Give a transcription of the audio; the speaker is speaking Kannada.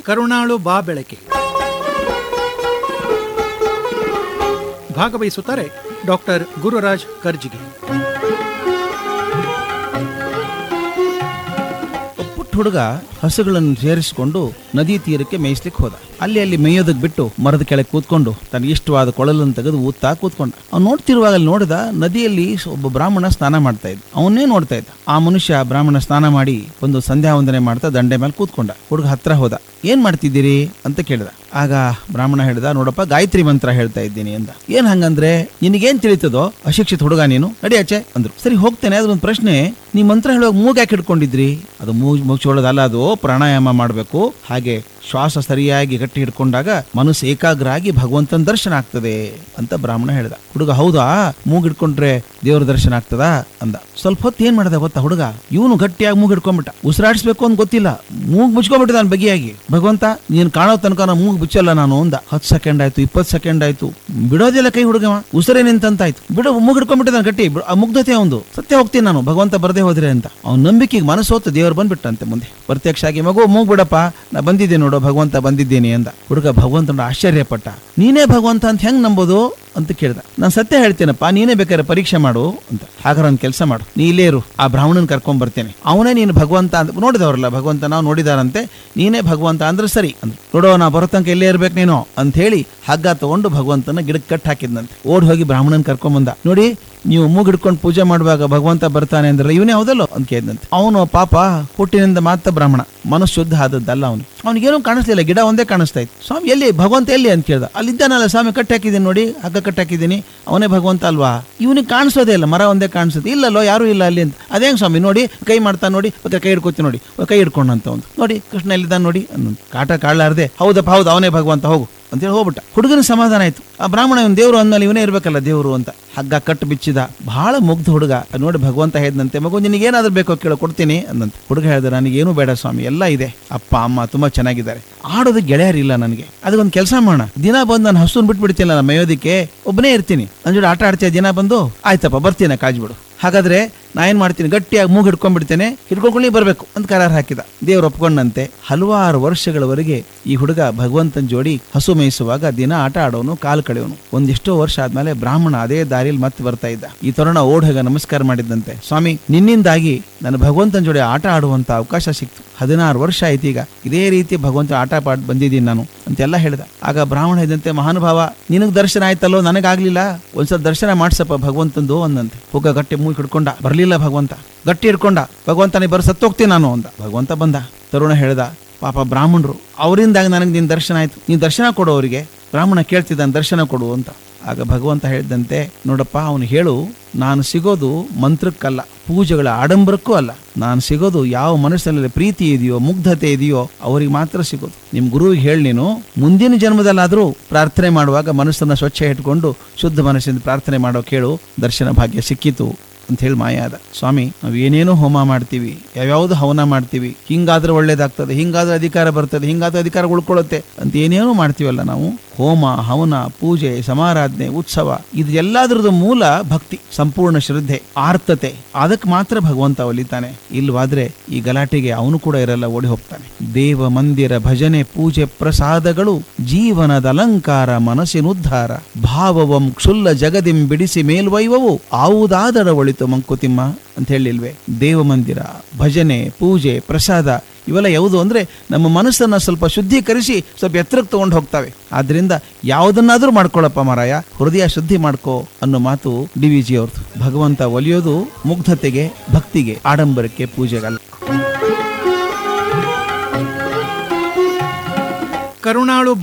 ಕರುಣಾಳು ಬಾ ಬೆಳಕೆ ಭಾಗವಹಿಸುತ್ತಾರೆ ಡಾಕ್ಟರ್ ಗುರುರಾಜ್ ಕರ್ಜಿಗೆ ಪುಟ್ಟ ಹುಡುಗ ಹಸುಗಳನ್ನು ಸೇರಿಸಿಕೊಂಡು ನದಿ ತೀರಕ್ಕೆ ಮೇಯಿಸ್ಲಿಕ್ಕೆ ಹೋದ ಅಲ್ಲಿ ಅಲ್ಲಿ ಮೇಯೋದಕ್ಕೆ ಬಿಟ್ಟು ಮರದ ಕೆಳಗೆ ಕೂತ್ಕೊಂಡು ತನಗೆ ಇಷ್ಟವಾದ ಕೊಳಲನ್ನು ತೆಗೆದು ಊದ್ತಾ ಕೂತ್ಕೊಂಡ ಅವ್ನು ನೋಡ್ತಿರುವಾಗ ಅಲ್ಲಿ ನೋಡಿದ ನದಿಯಲ್ಲಿ ಒಬ್ಬ ಬ್ರಾಹ್ಮಣ ಸ್ನಾನ ಮಾಡ್ತಾ ಇದ್ದ ಅವನ್ನೇ ನೋಡ್ತಾ ಇದ್ದ ಆ ಮನುಷ್ಯ ಬ್ರಾಹ್ಮಣ ಸ್ನಾನ ಮಾಡಿ ಒಂದು ಸಂಧ್ಯಾ ವಂದನೆ ಮಾಡ್ತಾ ದಂಡೆ ಮೇಲೆ ಕೂತ್ಕೊಂಡ ಹುಡುಗ ಹತ್ರ ಹೋದ ಏನ್ ಮಾಡ್ತಿದ್ದೀರಿ ಅಂತ ಕೇಳಿದ ಆಗ ಬ್ರಾಹ್ಮಣ ಹೇಳಿದ ನೋಡಪ್ಪ ಗಾಯತ್ರಿ ಮಂತ್ರ ಹೇಳ್ತಾ ಇದ್ದೀನಿ ಅಂದ ಏನ್ ಹಂಗಂದ್ರೆ ನಿನಗೇನ್ ತಿಳಿತದೋ ಅಶಿಕ್ಷಿತ ಹುಡುಗ ನೀನು ನಡಿ ಆಚೆ ಅಂದ್ರು ಸರಿ ಹೋಗ್ತೇನೆ ಅದ್ರ ಒಂದು ಪ್ರಶ್ನೆ ನೀ ಮಂತ್ರ ಹೇಳುವಾಗ ಮೂಗ್ ಯಾಕೆ ಹಿಡ್ಕೊಂಡಿದ್ರಿ ಅದು ಮೂಗ್ ಮುಚ್ಚಿಕೊಳ್ಳೋದಲ್ಲ ಅದು ಪ್ರಾಣಾಯಾಮ ಮಾಡಬೇಕು ಹಾಗೆ ಶ್ವಾಸ ಸರಿಯಾಗಿ ಗಟ್ಟಿ ಹಿಡ್ಕೊಂಡಾಗ ಮನಸ್ಸು ಏಕಾಗ್ರ ಆಗಿ ಭಗವಂತನ ದರ್ಶನ ಆಗ್ತದೆ ಅಂತ ಬ್ರಾಹ್ಮಣ ಹೇಳ್ದ ಹುಡುಗ ಹೌದಾ ಮೂಗ್ ಹಿಡ್ಕೊಂಡ್ರೆ ದೇವ್ರ ದರ್ಶನ ಆಗ್ತದಾ ಅಂದ ಸ್ವಲ್ಪ ಹೊತ್ತು ಏನ್ ಮಾಡ್ದ ಗೊತ್ತಾ ಹುಡುಗ ಇವನು ಗಟ್ಟಿಯಾಗಿ ಮೂಗ್ ಹಿಡ್ಕೊಂಡ್ಬಿಟ್ಟ ಉಸಿರಾಡಿಸ್ಬೇಕು ಅಂತ ಗೊತ್ತಿಲ್ಲ ಮೂಗ್ ಮುಚ್ಕೊಂಡ್ಬಿಟ್ಟಿದ ನಾನು ಬಗೆಯಾಗಿ ಭಗವಂತ ನೀನ್ ಕಾಣೋ ತನಕ ನಾನು ಮೂಗ್ ಮುಚ್ಚಲ್ಲ ನಾನು ಅಂದ ಹತ್ತು ಸೆಕೆಂಡ್ ಆಯ್ತು ಇಪ್ಪತ್ತು ಸೆಕೆಂಡ್ ಆಯ್ತು ಬಿಡೋದಿಲ್ಲ ಕೈ ಹುಡುಗವ ಉಸಿರೇ ನಿಂತಂತಾಯ್ತು ಬಿಡು ಮೂಗ್ ಹಿಡ್ಕೊಂಡ್ಬಿಟ್ಟಿದ ಗಟ್ಟಿ ಬಿಡು, ಆ ಮುಗ್ಧತೆ ಒಂದು ಸತ್ಯ ಹೋಗ್ತೀನಿ ನಾನು ಭಗವಂತ ಬರದೇ ಹೋದ್ರೆ ಅಂತ ಅವ್ನ ನಂಬಿಕೆಗೆ ಮನಸ್ಸು ಹೊತ್ತು ದೇವ್ರು ಬಂದ್ಬಿಟ್ಟಂತೆ ಮುಂದೆ ಪ್ರತ್ಯಕ್ಷ ಆಗಿ ಮಗು ಮೂಗ್ ಬಿಡಪ್ಪ ನಾ ಬಂದಿದ್ದೆ ನೋಡು ಭಗವಂತ ಬಂದಿದ್ದೇನೆ ಅಂದ ಹುಡುಗ ಭಗವಂತನ ಆಶ್ಚರ್ಯಪಟ್ಟ ನೀನೇ ಭಗವಂತ ಅಂತ ಹೆಂಗ್ ನಂಬೋದು ಅಂತ ಕೇಳ್ದ ನಾನು ಸತ್ಯ ಹೇಳ್ತೇನಪ್ಪ ನೀನೇ ಬೇಕಾದ್ರೆ ಪರೀಕ್ಷೆ ಮಾಡು ಅಂತ ಹಾಗಾದ್ರೆ ಒಂದು ಕೆಲಸ ಮಾಡು ನೀ ಇಲ್ಲೇ ಇರು ಆ ಬ್ರಾಹ್ಮಣನ್ ಕರ್ಕೊಂಡ್ ಬರ್ತೇನೆ ಅವನೇ ನೀನು ಭಗವಂತ ಅಂತ ನೋಡಿದವರಲ್ಲ ಭಗವಂತ ನಾವು ನೋಡಿದಾರಂತೆ ನೀನೇ ಭಗವಂತ ಅಂದ್ರೆ ಸರಿ ಅಂದ್ರೆ ನೋಡೋ ನಾ ಬರೋ ತನಕ ಇಲ್ಲೇ ಇರ್ಬೇಕು ನೀನು ಅಂತ ಹೇಳಿ ಹಗ್ಗ ತಗೊಂಡು ಭಗವಂತನ ಗಿಡಕ್ಕೆ ಕಟ್ ಹಾಕಿದ್ನಂತೆ ಓಡ್ ಹೋಗಿ ಬ್ರಾಹ್ಮಣನ್ ಕರ್ಕೊಂಡ್ ಬಂದ ನೋಡಿ ನೀವು ಮೂಗ್ ಹಿಡ್ಕೊಂಡು ಪೂಜೆ ಮಾಡುವಾಗ ಭಗವಂತ ಬರ್ತಾನೆ ಅಂದ್ರೆ ಇವನೇ ಹೌದಲ್ಲೋ ಅಂತ ಕೇಳಿದಂತೆ ಅವನು ಪಾಪ ಹುಟ್ಟಿನಿಂದ ಮಾತ್ರ ಬ್ರಾಹ್ಮಣ ಮನಸ್ಸು ಶುದ್ಧ ಆದದ್ದಲ್ಲ ಅವನು ಅವನಿಗೇನು ಕಾಣಿಸ್ಲಿಲ್ಲ ಗಿಡ ಒಂದೇ ಕಾಣಿಸ್ತಾ ಇತ್ತು ಸ್ವಾಮಿ ಎಲ್ಲಿ ಭಗವಂತ ಎಲ್ಲಿ ಅಂತ ಕೇಳ್ದ ಅಲ್ಲಿದ್ದಾನಲ್ಲ ಸ್ವಾಮಿ ಕಟ್ಟಿ ಹಾಕಿದ್ದೀನಿ ನೋಡಿ ಹಗ್ಗ ಕಟ್ಟಿ ಹಾಕಿದ್ದೀನಿ ಅವನೇ ಭಗವಂತ ಅಲ್ವಾ ಇವನಿಗೆ ಕಾಣಿಸೋದೇ ಇಲ್ಲ ಮರ ಒಂದೇ ಕಾಣಿಸುತ್ತೆ ಇಲ್ಲಲ್ಲೋ ಯಾರು ಇಲ್ಲ ಅಲ್ಲಿ ಅಂತ ಅದೇಂಗ್ ಸ್ವಾಮಿ ನೋಡಿ ಕೈ ಮಾಡ್ತಾ ನೋಡಿ ಬೇಕಾದ್ರೆ ಕೈ ಹಿಡ್ಕೊತೀನಿ ನೋಡಿ ಕೈ ಹಿಡ್ಕೊಂಡಂತ ಒಂದು ನೋಡಿ ಕೃಷ್ಣ ಎಲ್ಲಿದ್ದಾನೆ ನೋಡಿ ಅನ್ನೋದು ಕಾಟ ಕಾಡ್ಲಾರ್ದೆ ಹೌದಪ್ಪ ಹೌದು ಅವನೇ ಭಗವಂತ ಹೋಗು ಅಂತೇಳಿ ಹೋಗ್ಬಿಟ್ಟ ಹುಡುಗನ ಸಮಾಧಾನ ಆಯ್ತು ಆ ಬ್ರಾಹ್ಮಣ ಇವನ್ ದೇವ್ರು ಅಂದ್ಮೇಲೆ ಇವನೇ ಇರ್ಬೇಕಲ್ಲ ದೇವ್ರು ಅಂತ ಹಗ್ಗ ಕಟ್ಟು ಬಿಚ್ಚಿದ ಬಹಳ ಮುಗ್ಧ ಹುಡುಗ ಅದ್ ನೋಡಿ ಭಗವಂತ ಹೇಳಿದಂತೆ ಮಗು ನಿನಗೇನಾದ್ರೂ ಬೇಕೋ ಕೇಳೋ ಕೊಡ್ತೀನಿ ಅಂದಂತೆ ಹುಡುಗ ಹೇಳ್ದ ನನಗೇನು ಬೇಡ ಸ್ವಾಮಿ ಎಲ್ಲ ಇದೆ ಅಪ್ಪ ಅಮ್ಮ ತುಂಬಾ ಚೆನ್ನಾಗಿದ್ದಾರೆ ಆಡೋದು ಗೆಳೆಯರಿಲ್ಲ ನನಗೆ ಅದಕ್ಕೊಂದು ಕೆಲಸ ಮಾಡೋಣ ದಿನ ಬಂದು ನಾನು ಹಸುನ್ ಬಿಟ್ಬಿಡ್ತೀನಿ ನಾನು ಮೇಯೋದಿಕ್ಕೆ ಒಬ್ಬನೇ ಇರ್ತೀನಿ ನನ್ ಜೋಡಿ ಆಟ ಆಡ್ತೀಯ ದಿನ ಬಂದು ಆಯ್ತಪ್ಪ ಬರ್ತೀನಿ ಕಾಜ್ ಬಿಡು ಹಾಗಾದ್ರೆ ನಾ ಏನ್ ಮಾಡ್ತೀನಿ ಗಟ್ಟಿಯಾಗಿ ಮೂಗು ಹಿಡ್ಕೊಂಡ್ಬಿಡ್ತೇನೆ ಹಿಡ್ಕೊಂಡು ಬರ್ಬೇಕು ಅಂತ ಕರಾರ್ ಹಾಕಿದ ದೇವ್ರು ಒಪ್ಕೊಂಡಂತೆ ಹಲವಾರು ವರ್ಷಗಳವರೆಗೆ ಈ ಹುಡುಗ ಭಗವಂತನ ಜೋಡಿ ಹಸು ಮೇಯಿಸುವಾಗ ದಿನ ಆಟ ಆಡೋನು ಕಾಲು ಕಳೆಯೋನು ಒಂದಿಷ್ಟೋ ವರ್ಷ ಆದ್ಮೇಲೆ ಬ್ರಾಹ್ಮಣ ಅದೇ ದಾರಿಯಲ್ಲಿ ಮತ್ತೆ ಬರ್ತಾ ಇದ್ದ ಈ ತರುಣ ಓಡ್ ಹೋಗ ನಮಸ್ಕಾರ ಮಾಡಿದ್ದಂತೆ ಸ್ವಾಮಿ ನಿನ್ನಿಂದಾಗಿ ನನ್ನ ಭಗವಂತನ ಜೋಡಿ ಆಟ ಆಡುವಂತ ಅವಕಾಶ ಸಿಕ್ತು ಹದಿನಾರು ವರ್ಷ ಆಯ್ತು ಈಗ ಇದೇ ರೀತಿ ಭಗವಂತ ಆಟ ಪಾಡ್ ಬಂದಿದ್ದೀನಿ ನಾನು ಅಂತೆಲ್ಲ ಹೇಳ್ದ ಆಗ ಬ್ರಾಹ್ಮಣ ಇದ್ದಂತೆ ಮಹಾನುಭಾವ ನಿನಗ್ ದರ್ಶನ ಆಯ್ತಲ್ಲೋ ನನಗಾಗ್ಲಿಲ್ಲ ಒಂದ್ಸಲ ದರ್ಶನ ಮಾಡ್ಸಪ್ಪ ಭಗವಂತಂದು ಅಂದಂತೆ ಹೋಗ ಗಟ್ಟಿ ಮೂಗಿ ಹಿಡ್ಕೊಂಡ ಬರ್ಲಿಲ್ಲ ಭಗವಂತ ಗಟ್ಟಿ ಹಿಡ್ಕೊಂಡ ಭಗವಂತ ನೀ ಬರ್ ಸತ್ತೋಗ್ತೀನಿ ನಾನು ಅಂದ ಭಗವಂತ ಬಂದ ತರುಣ ಹೇಳ್ದ ಪಾಪ ಬ್ರಾಹ್ಮಣರು ಅವರಿಂದಾಗ ನನಗೆ ನಿನ್ ದರ್ಶನ ಆಯ್ತು ನೀನ್ ದರ್ಶನ ಕೊಡು ಅವರಿಗೆ ಬ್ರಾಹ್ಮಣ ಕೇಳ್ತಿದ್ದಾನೆ ದರ್ಶನ ಕೊಡು ಅಂತ ಆಗ ಭಗವಂತ ಹೇಳಿದಂತೆ ನೋಡಪ್ಪ ಅವನು ಹೇಳು ನಾನು ಸಿಗೋದು ಮಂತ್ರಕ್ಕಲ್ಲ ಪೂಜೆಗಳ ಆಡಂಬರಕ್ಕೂ ಅಲ್ಲ ನಾನು ಸಿಗೋದು ಯಾವ ಮನಸ್ಸಿನಲ್ಲಿ ಪ್ರೀತಿ ಇದೆಯೋ ಮುಗ್ಧತೆ ಇದೆಯೋ ಅವರಿಗೆ ಮಾತ್ರ ಸಿಗೋದು ನಿಮ್ ಗುರುವಿಗೆ ಹೇಳಿ ನೀನು ಮುಂದಿನ ಜನ್ಮದಲ್ಲಾದ್ರೂ ಪ್ರಾರ್ಥನೆ ಮಾಡುವಾಗ ಮನಸ್ಸನ್ನ ಸ್ವಚ್ಛ ಇಟ್ಕೊಂಡು ಶುದ್ಧ ಮನಸ್ಸಿಂದ ಪ್ರಾರ್ಥನೆ ಮಾಡೋ ಕೇಳು ದರ್ಶನ ಭಾಗ್ಯ ಸಿಕ್ಕಿತು ಅಂತ ಹೇಳಿ ಮಾಯ ಆದ ಸ್ವಾಮಿ ನಾವು ಏನೇನೋ ಹೋಮ ಮಾಡ್ತೀವಿ ಯಾವ್ಯಾವ್ದು ಹವನ ಮಾಡ್ತೀವಿ ಹಿಂಗಾದ್ರೆ ಒಳ್ಳೇದಾಗ್ತದೆ ಹಿಂಗಾದ್ರೆ ಅಧಿಕಾರ ಬರ್ತದೆ ಹಿಂಗಾದ್ರೆ ಅಧಿಕಾರ ಉಳ್ಕೊಳ್ಳುತ್ತೆ ಅಂತ ಏನೇನೋ ಮಾಡ್ತೀವಲ್ಲ ನಾವು ಹೋಮ ಹವನ ಪೂಜೆ ಸಮಾರಾಧನೆ ಉತ್ಸವ ಇದು ಎಲ್ಲದರದ ಮೂಲ ಭಕ್ತಿ ಸಂಪೂರ್ಣ ಶ್ರದ್ಧೆ ಆರ್ತತೆ ಅದಕ್ಕೆ ಮಾತ್ರ ಭಗವಂತ ಒಲಿತಾನೆ ಇಲ್ವಾದ್ರೆ ಈ ಗಲಾಟೆಗೆ ಅವನು ಕೂಡ ಇರಲ್ಲ ಓಡಿ ಹೋಗ್ತಾನೆ ದೇವ ಮಂದಿರ ಭಜನೆ ಪೂಜೆ ಪ್ರಸಾದಗಳು ಜೀವನದ ಅಲಂಕಾರ ಮನಸ್ಸಿನುದ್ಧಾರ ಭಾವವಂ ಕ್ಷುಲ್ಲ ಜಗದಿಂ ಬಿಡಿಸಿ ಮೇಲ್ವೈವವು ಆವುದಾದರ ಒಳಿತು ಮಂಕುತಿಮ್ಮ ಅಂತ ಹೇಳಿಲ್ವೇ ದೇವ ಮಂದಿರ ಭಜನೆ ಪೂಜೆ ಪ್ರಸಾದ ಇವೆಲ್ಲ ಯಾವುದು ಅಂದ್ರೆ ನಮ್ಮ ಮನಸ್ಸನ್ನ ಸ್ವಲ್ಪ ಶುದ್ಧೀಕರಿಸಿ ಸ್ವಲ್ಪ ಎತ್ತರಕ್ಕೆ ತಗೊಂಡು ಹೋಗ್ತವೆ ಆದ್ರಿಂದ ಯಾವುದನ್ನಾದ್ರೂ ಮಾಡ್ಕೊಳ್ಳಪ್ಪ ಮಾರಾಯ ಹೃದಯ ಶುದ್ಧಿ ಮಾಡ್ಕೋ ಅನ್ನೋ ಮಾತು ಡಿ ವಿ ಜಿ ಅವ್ರದ್ದು ಭಗವಂತ ಒಲಿಯೋದು ಮುಗ್ಧತೆಗೆ ಭಕ್ತಿಗೆ ಆಡಂಬರಕ್ಕೆ ಪೂಜೆಗಲ್ಲ ಕರುಣಾಳು